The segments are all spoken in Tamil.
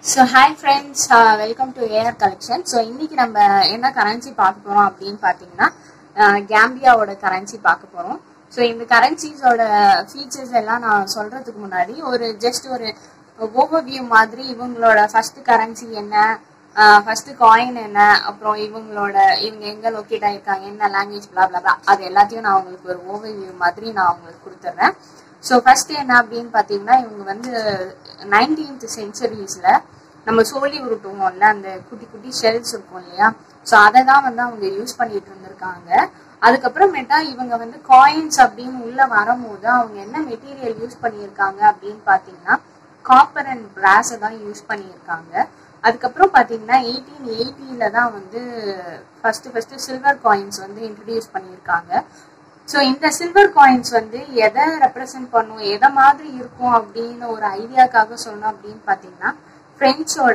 so hi friends welcome to AR collection so இன்னைக்கு நம்ம என்ன கரன்சி பார்க்க போறோம் அப்படின்னு பார்த்தீங்கன்னா கேம்பியாவோட கரன்சி பார்க்க போறோம் ஸோ இந்த கரன்சிஸோட ஃபீச்சர்ஸ் எல்லாம் நான் சொல்றதுக்கு முன்னாடி ஒரு ஜஸ்ட் ஒரு ஓவர்வியூ மாதிரி இவங்களோட ஃபர்ஸ்ட் கரன்சி என்ன ஃபர்ஸ்ட் காயின் என்ன அப்புறம் இவங்களோட இவங்க எங்க லொக்கேட் ஆயிருக்காங்க என்ன லாங்குவேஜ் blah blah blah அது எல்லாத்தையும் நான் உங்களுக்கு ஒரு ஓவர்வியூ மாதிரி நான் உங்களுக்கு கொடுத்துட்றேன் ஸோ ஃபர்ஸ்ட் என்ன அப்படின்னு பார்த்தீங்கன்னா இவங்க வந்து நைன்டீன்த் செஞ்சுரிஸ்ல நம்ம சோழி உருட்டுவோம்ல அந்த குட்டி குட்டி ஷெல்ஸ் இருக்கும் இல்லையா ஸோ அதை தான் வந்து அவங்க யூஸ் பண்ணிட்டு இருந்திருக்காங்க அதுக்கப்புறமேட்டா இவங்க வந்து காயின்ஸ் அப்படின்னு உள்ள வரும்போது அவங்க என்ன மெட்டீரியல் யூஸ் பண்ணியிருக்காங்க அப்படின்னு பார்த்தீங்கன்னா காப்பர் அண்ட் பிராஸை தான் யூஸ் பண்ணியிருக்காங்க அதுக்கப்புறம் பார்த்தீங்கன்னா எயிட்டீன் எயிட்டியில தான் வந்து ஃபர்ஸ்ட் ஃபர்ஸ்ட் சில்வர் காயின்ஸ் வந்து இன்ட்ரடியூஸ் பண்ணியிருக்காங்க ஸோ இந்த சில்வர் காயின்ஸ் வந்து எதை ரெப்ரசன்ட் பண்ணும் எதை மாதிரி இருக்கும் அப்படின்னு ஒரு ஐடியாக்காக சொன்னோம் அப்படின்னு பார்த்தீங்கன்னா ஃப்ரெஞ்சோட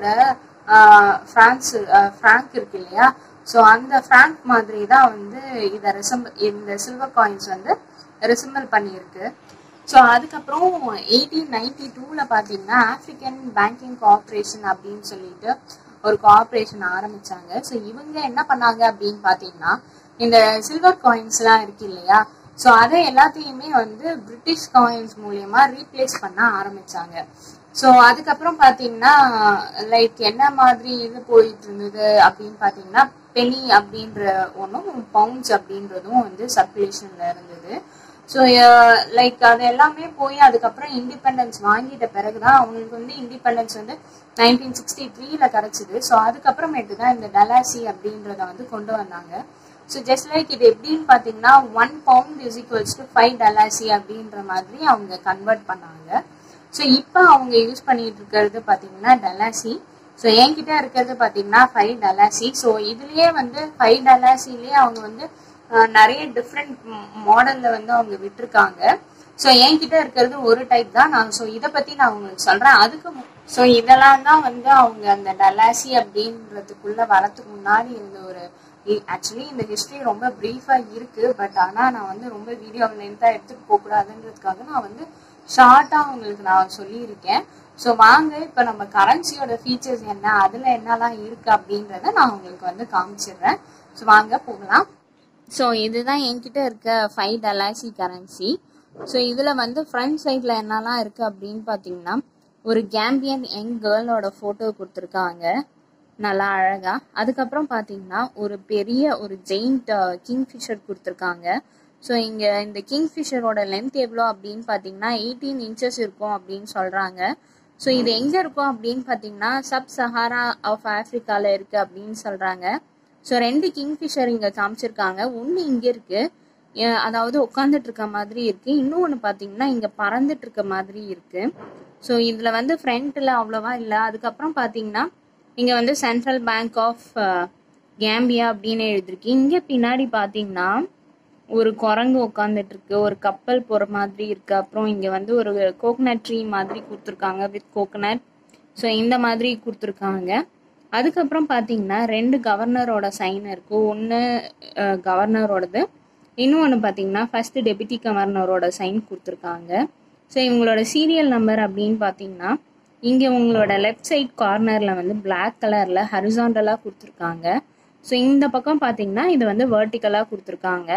ஃப்ரான்ஸ் ஃப்ராங்க் இருக்கு இல்லையா ஸோ அந்த ஃப்ராங்க் மாதிரி தான் வந்து இதை ரெசம்பிள் இந்த சில்வர் காயின்ஸ் வந்து ரெசம்பிள் பண்ணியிருக்கு ஸோ அதுக்கப்புறம் எயிட்டீன் நைன்டி டூவில் பார்த்தீங்கன்னா ஆஃப்ரிக்கன் பேங்கிங் கோஆப்ரேஷன் அப்படின்னு சொல்லிட்டு ஒரு கோஆப்ரேஷன் ஆரம்பிச்சாங்க ஸோ இவங்க என்ன பண்ணாங்க அப்படின்னு பார்த்தீங்கன்னா இந்த சில்வர் காயின்ஸ்லாம் இருக்கு இல்லையா ஸோ அதை எல்லாத்தையுமே வந்து பிரிட்டிஷ் காயின்ஸ் மூலியமா ரீப்ளேஸ் பண்ண ஆரம்பிச்சாங்க ஸோ அதுக்கப்புறம் பார்த்தீங்கன்னா லைக் என்ன மாதிரி இது போயிட்டு இருந்தது அப்படின்னு பார்த்தீங்கன்னா பெனி அப்படின்ற ஒன்றும் பவுண்ட்ஸ் அப்படின்றதும் வந்து சர்க்குலேஷன்ல இருந்தது ஸோ லைக் அது எல்லாமே போய் அதுக்கப்புறம் இண்டிபெண்டன்ஸ் வாங்கிட்ட பிறகுதான் அவங்களுக்கு வந்து இண்டிபெண்டன்ஸ் வந்து நைன்டீன் சிக்ஸ்டி த்ரீல கிடைச்சிது ஸோ அதுக்கப்புறமேட்டு தான் இந்த டலாசி அப்படின்றத வந்து கொண்டு வந்தாங்க ஸோ ஜஸ்ட் லைக் இது எப்படின்னு பார்த்தீங்கன்னா one pound is equals to five dalasi அப்படின்ற மாதிரி அவங்க கன்வெர்ட் பண்ணாங்க ஸோ இப்போ அவங்க யூஸ் பண்ணிட்டு இருக்கிறது பார்த்தீங்கன்னா டலாசி ஸோ என்கிட்ட இருக்கிறது பார்த்தீங்கன்னா ஃபைவ் டலாசி ஸோ இதுலயே வந்து ஃபைவ் டலாசிலேயே அவங்க வந்து நிறைய டிஃப்ரெண்ட் மாடல்ல வந்து அவங்க விட்டுருக்காங்க ஸோ என்கிட்ட இருக்கிறது ஒரு டைப் தான் நான் ஸோ இதை பத்தி நான் உங்களுக்கு சொல்றேன் அதுக்கு ஸோ இதெல்லாம் தான் வந்து அவங்க அந்த டலாசி அப்படின்றதுக்குள்ள வரத்துக்கு முன்னாடி இருந்த ஒரு ஆக்சுவலி இந்த ஹிஸ்ட்ரி ரொம்ப ப்ரீஃபா இருக்கு பட் ஆனா நான் வந்து ரொம்ப வீடியோ லென்த்தா எடுத்துட்டு போக கூடாதுன்றதுக்காக நான் வந்து ஷார்ட்டா உங்களுக்கு நான் சொல்லியிருக்கேன் ஸோ வாங்க இப்போ நம்ம கரன்சியோட ஃபீச்சர்ஸ் என்ன அதுல என்னெல்லாம் இருக்கு அப்படின்றத நான் உங்களுக்கு வந்து காமிச்சிடுறேன் ஸோ வாங்க போகலாம் ஸோ இதுதான் என்கிட்ட இருக்க ஃபைவ் டலாசி கரன்சி ஸோ இதில் வந்து ஃப்ரண்ட் சைடில் என்னெல்லாம் இருக்குது அப்படின்னு பார்த்தீங்கன்னா ஒரு கேம்பியன் யங் கேர்ளோட ஃபோட்டோ கொடுத்துருக்காங்க நல்லா அழகாக அதுக்கப்புறம் பார்த்தீங்கன்னா ஒரு பெரிய ஒரு ஜெயிண்ட் கிங்ஃபிஷர் கொடுத்துருக்காங்க ஸோ இங்கே இந்த கிங்ஃபிஷரோட லென்த் எவ்வளோ அப்படின்னு பார்த்தீங்கன்னா எயிட்டீன் இன்ச்சஸ் இருக்கும் அப்படின்னு சொல்கிறாங்க ஸோ இது எங்கே இருக்கும் அப்படின்னு பார்த்தீங்கன்னா சப் சஹாரா ஆஃப் ஆஃப்ரிக்காவில் இருக்குது அப்படின்னு சொல்கிறாங்க ஸோ ரெண்டு கிங்ஃபிஷர் இங்கே காமிச்சிருக்காங்க ஒன்று இங்கே இருக்கு அதாவது உட்காந்துட்டு இருக்க மாதிரி இருக்கு இன்னொன்று பார்த்தீங்கன்னா இங்கே பறந்துட்டு இருக்க மாதிரி இருக்கு ஸோ இதில் வந்து ஃப்ரண்ட்டில் அவ்வளோவா இல்லை அதுக்கப்புறம் பார்த்தீங்கன்னா இங்கே வந்து சென்ட்ரல் பேங்க் ஆஃப் கேம்பியா அப்படின்னு எழுதிருக்கு இங்கே பின்னாடி பார்த்தீங்கன்னா ஒரு குரங்கு உட்காந்துட்டு இருக்கு ஒரு கப்பல் போகிற மாதிரி இருக்கு அப்புறம் இங்கே வந்து ஒரு கோகனட் ட்ரீ மாதிரி கொடுத்துருக்காங்க வித் கோகனட் ஸோ இந்த மாதிரி கொடுத்துருக்காங்க அதுக்கப்புறம் பார்த்தீங்கன்னா ரெண்டு கவர்னரோட சைன் இருக்கு ஒன்று கவர்னரோடது இன்னொன்று பார்த்தீங்கன்னா ஃபர்ஸ்ட் டெபியூட்டி கவர்னரோட சைன் கொடுத்துருக்காங்க ஸோ இவங்களோட சீரியல் நம்பர் அப்படின்னு பார்த்தீங்கன்னா இங்கே உங்களோட லெஃப்ட் சைட் கார்னரில் வந்து பிளாக் கலரில் ஹரிசாண்டலாக கொடுத்துருக்காங்க ஸோ இந்த பக்கம் பார்த்தீங்கன்னா இது வந்து வேர்ட்டிக்கலாக கொடுத்துருக்காங்க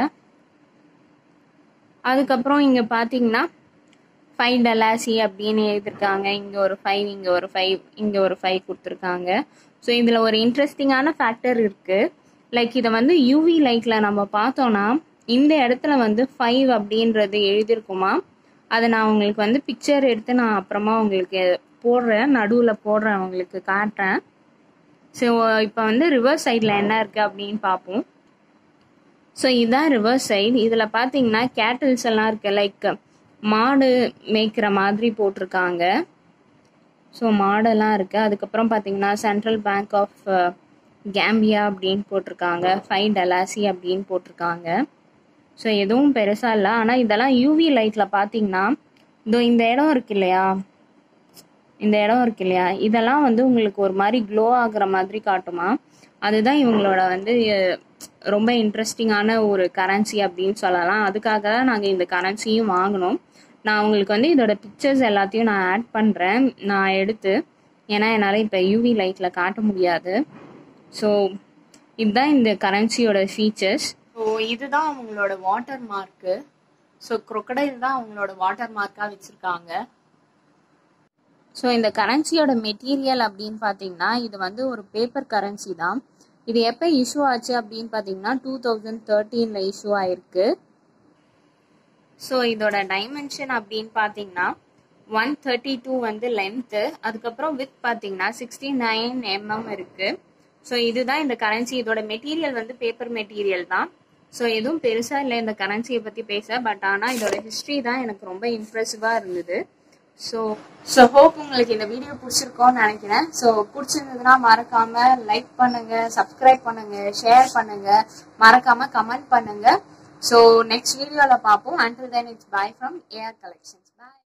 அதுக்கப்புறம் இங்கே பார்த்தீங்கன்னா ஃபைவ் டலாசி அப்படின்னு எழுதியிருக்காங்க இங்கே ஒரு ஃபைவ் இங்கே ஒரு ஃபைவ் இங்கே ஒரு ஃபைவ் கொடுத்துருக்காங்க ஸோ இதில் ஒரு இன்ட்ரெஸ்டிங்கான ஃபேக்டர் இருக்குது லைக் இதை வந்து யூவி லைட்டில் நம்ம பார்த்தோன்னா இந்த இடத்துல வந்து ஃபைவ் அப்படின்றது எழுதியிருக்குமா அதை நான் உங்களுக்கு வந்து பிக்சர் எடுத்து நான் அப்புறமா உங்களுக்கு போடுறேன் நடுவில் போடுறேன் உங்களுக்கு காட்டுறேன் ஸோ இப்போ வந்து ரிவர்ஸ் சைடில் என்ன இருக்குது அப்படின்னு பார்ப்போம் ஸோ இதுதான் ரிவர்ஸ் சைடு இதில் பார்த்தீங்கன்னா கேட்டில்ஸ் எல்லாம் இருக்குது லைக் மாடு மேய்க்கிற மாதிரி போட்டிருக்காங்க ஸோ மாடெல்லாம் இருக்குது அதுக்கப்புறம் பார்த்தீங்கன்னா சென்ட்ரல் பேங்க் ஆஃப் கேம்பியா அப்படின்னு போட்டிருக்காங்க ஃபைவ் டலாசி அப்படின்னு போட்டிருக்காங்க ஸோ எதுவும் பெருசாக இல்லை ஆனால் இதெல்லாம் யூவி லைட்டில் பார்த்தீங்கன்னா இதோ இந்த இடம் இருக்கு இல்லையா இந்த இடம் இருக்கு இல்லையா இதெல்லாம் வந்து உங்களுக்கு ஒரு மாதிரி க்ளோ ஆகுற மாதிரி காட்டுமா அதுதான் இவங்களோட வந்து ரொம்ப இன்ட்ரெஸ்டிங்கான ஒரு கரன்சி அப்படின்னு சொல்லலாம் அதுக்காக தான் நாங்கள் இந்த கரன்சியும் வாங்கினோம் நான் உங்களுக்கு வந்து இதோட பிக்சர்ஸ் எல்லாத்தையும் நான் ஆட் பண்ணுறேன் நான் எடுத்து ஏன்னா என்னால் இப்போ யூவி லைட்டில் காட்ட முடியாது ஸோ இதுதான் இந்த கரன்சியோட ஃபீச்சர்ஸ் ஸோ இதுதான் அவங்களோட வாட்டர் மார்க்கு ஸோ crocodile தான் அவங்களோட வாட்டர் மார்க்காக வச்சுருக்காங்க ஸோ இந்த கரன்சியோட மெட்டீரியல் அப்படின்னு பார்த்தீங்கன்னா இது வந்து ஒரு பேப்பர் கரன்சி தான் இது எப்போ இஷ்யூ ஆச்சு அப்படின்னு பார்த்தீங்கன்னா டூ தௌசண்ட் தேர்ட்டீனில் இஷ்யூ ஆயிருக்கு ஸோ இதோட டைமென்ஷன் அப்படின்னு பார்த்தீங்கன்னா ஒன் தேர்ட்டி டூ வந்து லென்த்து அதுக்கப்புறம் வித் பார்த்தீங்கன்னா சிக்ஸ்டி நைன் எம்எம் இருக்குது ஸோ இதுதான் இந்த கரன்சி இதோட மெட்டீரியல் வந்து பேப்பர் மெட்டீரியல் தான் ஸோ எதுவும் பெருசாக இல்லை இந்த கரன்சியை பற்றி பேச பட் ஆனால் இதோட ஹிஸ்ட்ரி தான் எனக்கு ரொம்ப இம்ப்ரெசிவாக இருந்தது ஸோ ஸோ ஹோப் உங்களுக்கு இந்த வீடியோ பிடிச்சிருக்கோன்னு நினைக்கிறேன் ஸோ பிடிச்சிருந்ததுன்னா மறக்காம லைக் பண்ணுங்க சப்ஸ்கிரைப் பண்ணுங்க ஷேர் பண்ணுங்க மறக்காம கமெண்ட் பண்ணுங்க ஸோ நெக்ஸ்ட் வீடியோவில் பார்ப்போம் until then it's bye from AR collections bye